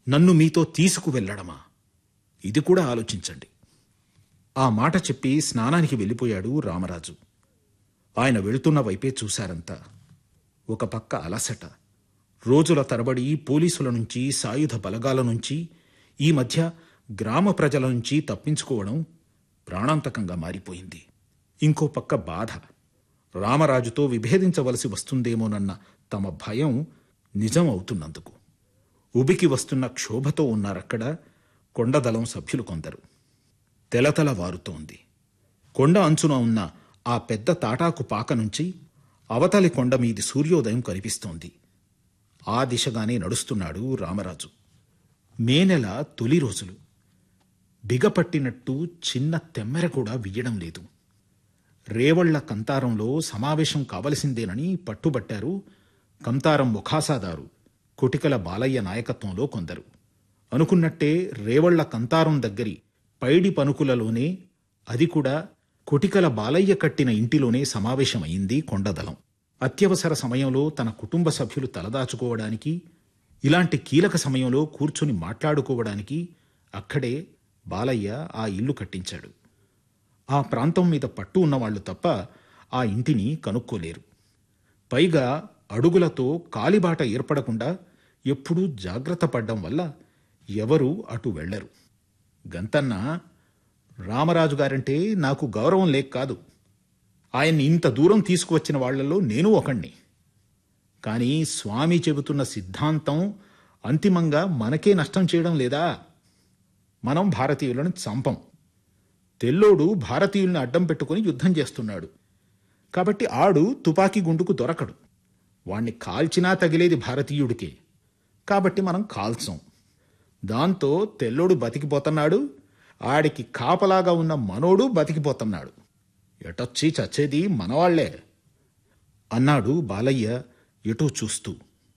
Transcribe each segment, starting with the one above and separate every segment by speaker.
Speaker 1: నన్ను మీతో తీసుకువెళ్ళడమా ఇది కూడా ఆలోచించండి ఆ మాట చెప్పి స్నానానికి వెళ్ళిపోయాడు రామరాజు ఆయన వెళుతున్న వైపే చూశారంతా ఒక పక్క అలసట రోజుల తరబడి పోలీసుల నుంచి సాయుధ బలగాల నుంచి ఈ మధ్య గ్రామ ప్రజల నుంచి తప్పించుకోవడం ప్రాణాంతకంగా మారిపోయింది ఇంకో పక్క బాధ రామరాజుతో విభేదించవలసి వస్తుందేమోనన్న తమ భయం నిజం అవుతున్నందుకు ఉబికి వస్తున్న క్షోభతో ఉన్నారక్కడ కొండదళం సభ్యులు కొందరు తెలతల వారుతోంది కొండ అంచున ఉన్న ఆ పెద్ద తాటాకు పాక నుంచి అవతలి కొండ మీది సూర్యోదయం కనిపిస్తోంది ఆ దిశగానే నడుస్తున్నాడు రామరాజు మే నెల తొలి రోజులు బిగపట్టినట్టు చిన్న తెమ్మెర కూడా వియ్యడం లేదు రేవళ్ల కంతారంలో సమావేశం కావలసిందేనని పట్టుబట్టారు కంతారం ముఖాసాదారు కొటికల బాలయ్య నాయకత్వంలో కొందరు అనుకున్నట్టే రేవళ్ల కంతారం దగ్గరి పైడి పనుకులలోనే అది కూడా కొటికల బాలయ్య కట్టిన ఇంటిలోనే సమావేశమైంది కొండదళం అత్యవసర సమయంలో తన కుటుంబ సభ్యులు తలదాచుకోవడానికి ఇలాంటి కీలక సమయంలో కూర్చుని మాట్లాడుకోవడానికి అక్కడే బాలయ్య ఆ ఇల్లు కట్టించాడు ఆ ప్రాంతం మీద పట్టు ఉన్నవాళ్లు తప్ప ఆ ఇంటిని కనుక్కోలేరు పైగా అడుగులతో కాలిబాట ఏర్పడకుండా ఎప్పుడూ జాగ్రత్త పడ్డం వల్ల ఎవరూ అటు వెళ్లరు గంతన్న రామరాజు గారంటే నాకు గౌరవం లేక కాదు ఆయన్ని ఇంత దూరం తీసుకువచ్చిన వాళ్లలో నేను ఒకణ్ణి కానీ స్వామి చెబుతున్న సిద్ధాంతం అంతిమంగా మనకే నష్టం చేయడం లేదా మనం భారతీయులను చంపం తెల్లోడు భారతీయుల్ని అడ్డం పెట్టుకుని యుద్ధం చేస్తున్నాడు కాబట్టి ఆడు తుపాకీ గుండుకు దొరకడు వాణ్ణి కాల్చినా తగిలేది భారతీయుడికే కాబట్టి మనం కాల్చం దాంతో తెల్లోడు బతికిపోతున్నాడు ఆడికి కాపలాగా ఉన్న మనోడు బతికిపోతున్నాడు ఎటొచ్చి చచ్చేది మనవాళ్లే అన్నాడు బాలయ్య ఎటో చూస్తూ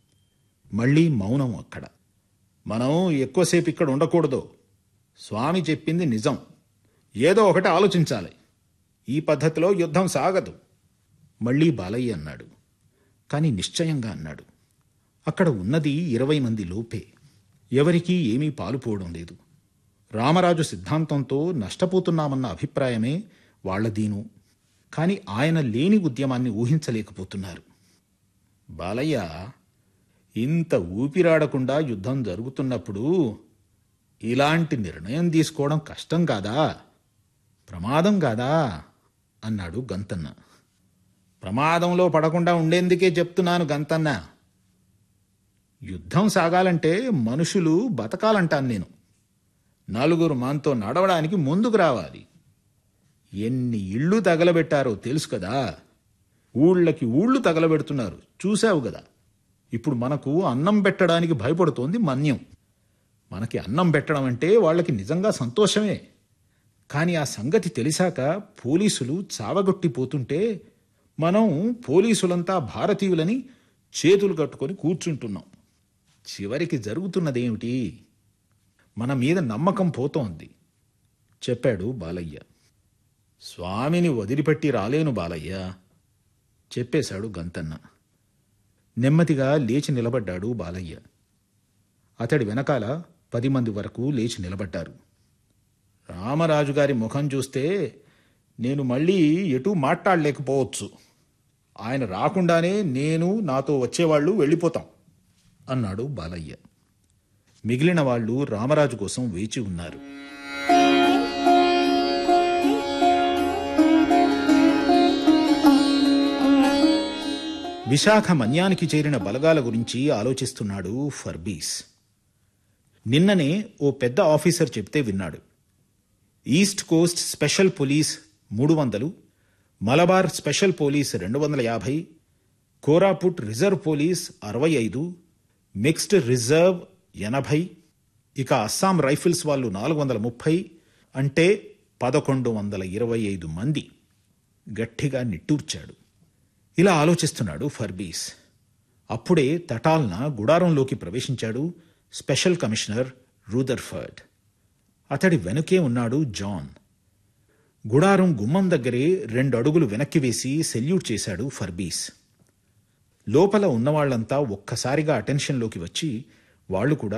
Speaker 1: మళ్ళీ మౌనం అక్కడ మనం ఎక్కువసేపు ఇక్కడ ఉండకూడదు స్వామి చెప్పింది నిజం ఏదో ఒకటి ఆలోచించాలి ఈ పద్ధతిలో యుద్ధం సాగదు మళ్ళీ బాలయ్య అన్నాడు కాని నిశ్చయంగా అన్నాడు అక్కడ ఉన్నది ఇరవై మంది లోపే ఎవరికీ ఏమీ పాలుపోవడం లేదు రామరాజు సిద్ధాంతంతో నష్టపోతున్నామన్న అభిప్రాయమే వాళ్లదీను కాని ఆయన లేని ఉద్యమాన్ని ఊహించలేకపోతున్నారు బాలయ్య ఇంత ఊపిరాడకుండా యుద్ధం జరుగుతున్నప్పుడు ఇలాంటి నిర్ణయం తీసుకోవడం కష్టం కాదా ప్రమాదం కాదా అన్నాడు గంతన్న ప్రమాదంలో పడకుండా ఉండేందుకే చెప్తున్నాను గంతన్న యుద్ధం సాగాలంటే మనుషులు బతకాలంటాను నేను నలుగురు మనతో నడవడానికి ముందుకు రావాలి ఎన్ని ఇళ్ళు తగలబెట్టారో తెలుసు కదా ఊళ్ళకి ఊళ్ళు తగలబెడుతున్నారు చూశావు కదా ఇప్పుడు మనకు అన్నం పెట్టడానికి భయపడుతోంది మన్యం మనకి అన్నం పెట్టడం అంటే వాళ్ళకి నిజంగా సంతోషమే కానీ ఆ సంగతి తెలిసాక పోలీసులు చావగొట్టిపోతుంటే మనం పోలీసులంతా భారతీయులని చేతులు కట్టుకొని కూర్చుంటున్నాం చివరికి జరుగుతున్నదేమిటి మన మీద నమ్మకం పోతోంది చెప్పాడు బాలయ్య స్వామిని వదిలిపెట్టి రాలేను బాలయ్య చెప్పేశాడు గంతన్న నెమ్మదిగా లేచి నిలబడ్డాడు బాలయ్య అతడి వెనకాల పది మంది వరకు లేచి నిలబడ్డారు రామరాజు గారి ముఖం చూస్తే నేను మళ్ళీ ఎటూ మాట్లాడలేకపోవచ్చు ఆయన రాకుండానే నేను నాతో వచ్చేవాళ్ళు వెళ్ళిపోతాం అన్నాడు బాలయ్య మిగిలిన వాళ్ళు రామరాజు కోసం వేచి ఉన్నారు విశాఖ మన్యానికి చేరిన బలగాల గురించి ఆలోచిస్తున్నాడు ఫర్బీస్ నిన్ననే ఓ పెద్ద ఆఫీసర్ చెప్తే విన్నాడు ఈస్ట్ కోస్ట్ స్పెషల్ పోలీస్ మూడు వందలు మలబార్ స్పెషల్ పోలీస్ రెండు వందల యాభై కోరాపుట్ రిజర్వ్ పోలీస్ అరవై ఐదు మిక్స్డ్ రిజర్వ్ ఎనభై ఇక అస్సాం రైఫిల్స్ వాళ్ళు నాలుగు వందల ముప్పై అంటే పదకొండు వందల ఇరవై ఐదు మంది గట్టిగా నిట్టూర్చాడు ఇలా ఆలోచిస్తున్నాడు ఫర్బీస్ అప్పుడే తటాల్న గుడారంలోకి ప్రవేశించాడు స్పెషల్ కమిషనర్ రూదర్ఫర్డ్ అతడి వెనుకే ఉన్నాడు జాన్ గుడారం గుమ్మం దగ్గరే రెండు అడుగులు వెనక్కి వేసి సెల్యూట్ చేశాడు ఫర్బీస్ లోపల ఉన్నవాళ్లంతా ఒక్కసారిగా అటెన్షన్లోకి వచ్చి వాళ్లు కూడా